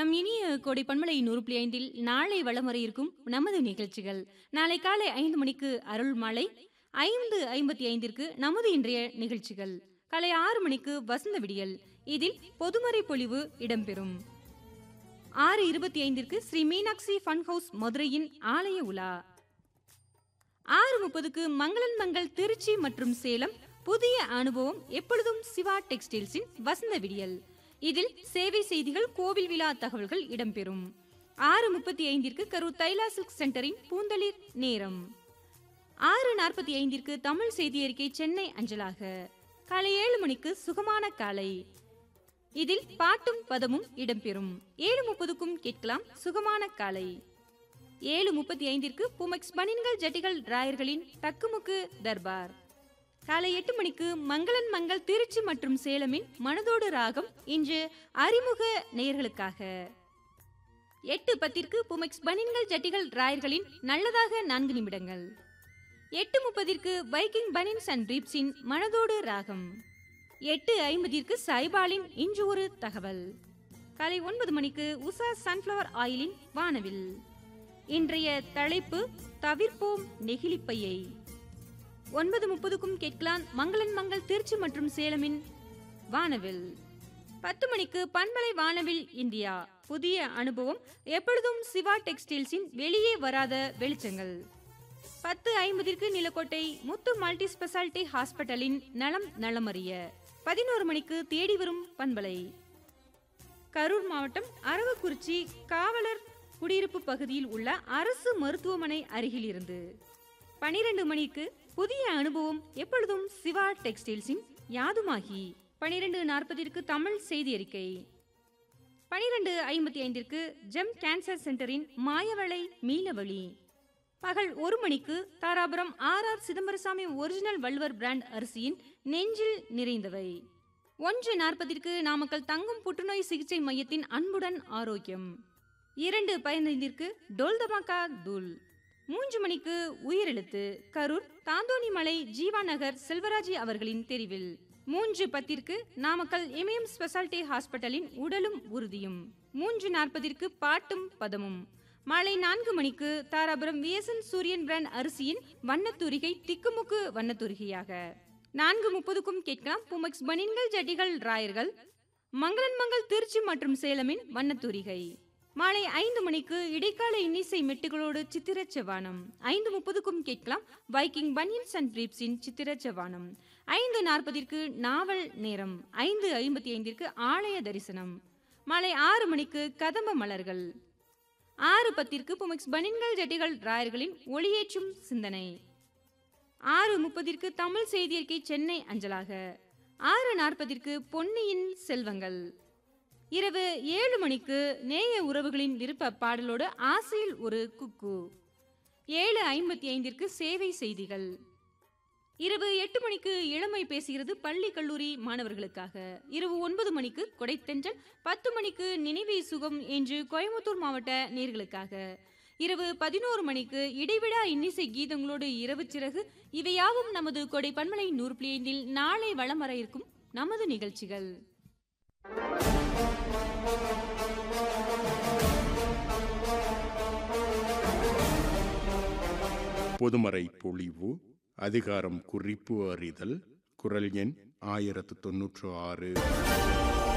நம் இனிய கோடை பண்பலை நூறு புள்ளி ஐந்தில் நாளை வலம் வர இருக்கும் நமது நிகழ்ச்சிகள் நாளை காலை ஐந்து மணிக்கு அருள் மாலை ஐந்து ஐம்பத்தி ஐந்திற்கு நமது இன்றைய நிகழ்ச்சிகள் காலை ஆறு மணிக்கு வசந்த விடியல் இதில் பொதுமறை பொழிவு இடம்பெறும் ஆறு இருபத்தி ஐந்திற்கு ஸ்ரீ மீனாட்சி ஃபன் ஹவுஸ் மதுரையின் ஆலய உலா ஆறு முப்பதுக்கு மங்களன் மங்கள் திருச்சி மற்றும் சேலம் புதிய அனுபவம் எப்பொழுதும் சிவா டெக்ஸ்டைல்ஸின் வசந்த விடியல் இதில் சேவை செய்திகள் கோவில் விழா தகவல்கள் இடம்பெறும் ஆறு முப்பத்தி ஐந்திற்கு கரூர் தைலா சில்க் சென்டரின் பூந்தளிர் நேரம் ஆறு நாற்பத்தி ஐந்திற்கு தமிழ் செய்தி அறிக்கை சென்னை அஞ்சலாக காலை ஏழு மணிக்கு சுகமான காலை இதில் பாட்டும் பதமும் இடம்பெறும் ஏழு முப்பதுக்கும் கேட்கலாம் சுகமான காலை ஏழு முப்பத்தி ஐந்திற்கு புமெக்ஸ் பனின்கள் ஜட்டிகள் ராயர்களின் தக்குமுக்கு தர்பார் காலை எட்டு மணிக்கு மங்களன் மங்கள் திருச்சி மற்றும் சேலமின் மனதோடு ராகம் இன்று அறிமுக நேயர்களுக்காக எட்டு பத்திற்கு புமெக்ஸ் பனின்கள் ஜட்டிகள் ராயர்களின் நல்லதாக நான்கு நிமிடங்கள் எட்டு முப்பதிற்கு பைக்கிங் பனின்ஸ் அண்ட் ரீப்ஸின் மனதோடு ராகம் எட்டு ஐம்பதிற்கு சைபாலின் இன்று ஒரு தகவல் காலை ஒன்பது மணிக்கு உஷா சன்ஃப்ளவர் ஆயிலின் வானவில் இன்றைய தலைப்பு தவிர்ப்போம் நெகிழிப்பையை ஒன்பது முப்பதுக்கும் கேட்கலாம் மங்களன் மங்கள் திருச்சி மற்றும் சேலமின் வானவில் பத்து மணிக்கு பண்பலை வானவில் இந்தியா புதிய அனுபவம் எப்பொழுதும் சிவா டெக்ஸ்டைல்ஸின் வெளியே வராத வெளிச்சங்கள் பத்து ஐம்பதிற்கு நிலக்கோட்டை முத்து மல்டி ஸ்பெஷாலிட்டி ஹாஸ்பிட்டலின் நலம் நலமறிய பதினோரு மணிக்கு தேடி வரும் பண்பலை கரூர் மாவட்டம் அரவக்குறிச்சி காவலர் குடியிருப்பு பகுதியில் உள்ள அரசு மருத்துவமனை அருகில் இருந்து பனிரெண்டு மணிக்கு புதிய அனுபவம் எப்பொழுதும் சிவா டெக்ஸ்டைல்ஸின் யாதுமாகி பனிரெண்டு நாற்பதிற்கு தமிழ் செய்தி அறிக்கை பனிரெண்டு ஐம்பத்தி ஐந்திற்கு ஜெம் கேன்சர் சென்டரின் மாயவளை மீளவழி பகல் ஒரு மணிக்கு Dharapuram R R Chidambarasamy original Valluvar brand அரிசியின் நெஞ்சில் நிறைந்தவை ஒன்று நாற்பதிற்கு நாமக்கல் தங்கும் புற்றுநோய் சிகிச்சை மையத்தின் அன்புடன் ஆரோக்கியம் இரண்டு பதினைந்திற்கு டோல் தமாக்கா தூள் மூன்று மணிக்கு உயிரெழுத்து கரூர் தாந்தோணிமலை ஜீவா நகர் செல்வராஜி அவர்களின் தெரிவில் மூன்று பத்திற்கு நாமக்கல் இமயம் ஸ்பெஷாலிட்டி ஹாஸ்பிட்டலின் உடலும் உறுதியும் மூன்று நாற்பதிற்கு பாட்டும் பதமும் மாலை நான்கு மணிக்கு தாராபுரம் விஎஸ்என் சூரியன் பிராண்ட் அரிசியின் வண்ணத்தூரிகை திக்குமுக்கு வண்ணத்தூரிகையாக நான்கு முப்பதுக்கும் கேட்கலாம் புமெக்ஸ் பனின்கள் ஜட்டிகள் ராயர்கள் மங்களன் மங்கள் திருச்சி மற்றும் சேலமின் வண்ணத்தூரிகை மாலை ஐந்து மணிக்கு இடைக்கால இன்னிசை மெட்டுகளோடு சித்திர செவ்வானம் ஐந்து முப்பதுக்கும் கேட்கலாம் வைக்கிங் பனியன்ஸ் அண்ட் பிரீப்ஸின் சித்திர செவ்வானம் ஐந்து நாற்பதிற்கு நாவல் நேரம் ஐந்து ஐம்பத்தி ஐந்திற்கு ஆலய தரிசனம் மாலை ஆறு மணிக்கு கதம்ப மலர்கள் ஆறு பத்திற்கு புமெக்ஸ் பனின்கள் ஜட்டிகள் ராயர்களின் ஒளியேற்றும் சிந்தனை ஆறு முப்பதிற்கு தமிழ் செய்தியறிக்கை சென்னை அஞ்சலாக ஆறு நாற்பதிற்கு பொன்னியின் செல்வங்கள் இரவு ஏழு மணிக்கு நேய உறவுகளின் விருப்ப பாடலோடு ஆசையில் ஒரு குக்கு ஏழு ஐம்பத்தி ஐந்திற்கு சேவை செய்திகள் இரவு எட்டு மணிக்கு இளமை பேசுகிறது பள்ளி கல்லூரி மாணவர்களுக்காக இரவு ஒன்பது மணிக்கு கொடைத்தென்றல் பத்து மணிக்கு நினைவே சுகம் என்று கோயம்புத்தூர் மாவட்ட நேர்களுக்காக இரவு பதினோரு மணிக்கு இடைவிடா இன்னிசை கீதங்களோடு இரவு சிறகு இவையாவும் நமது கொடை பன்மலை நூறு பிளேண்டில் நாளை வளம் வர இருக்கும் நமது நிகழ்ச்சிகள் பொதுமறை பொழிவு அதிகாரம் குறிப்பு அறிதல் குரல் எண் ஆயிரத்து தொன்னூற்று ஆறு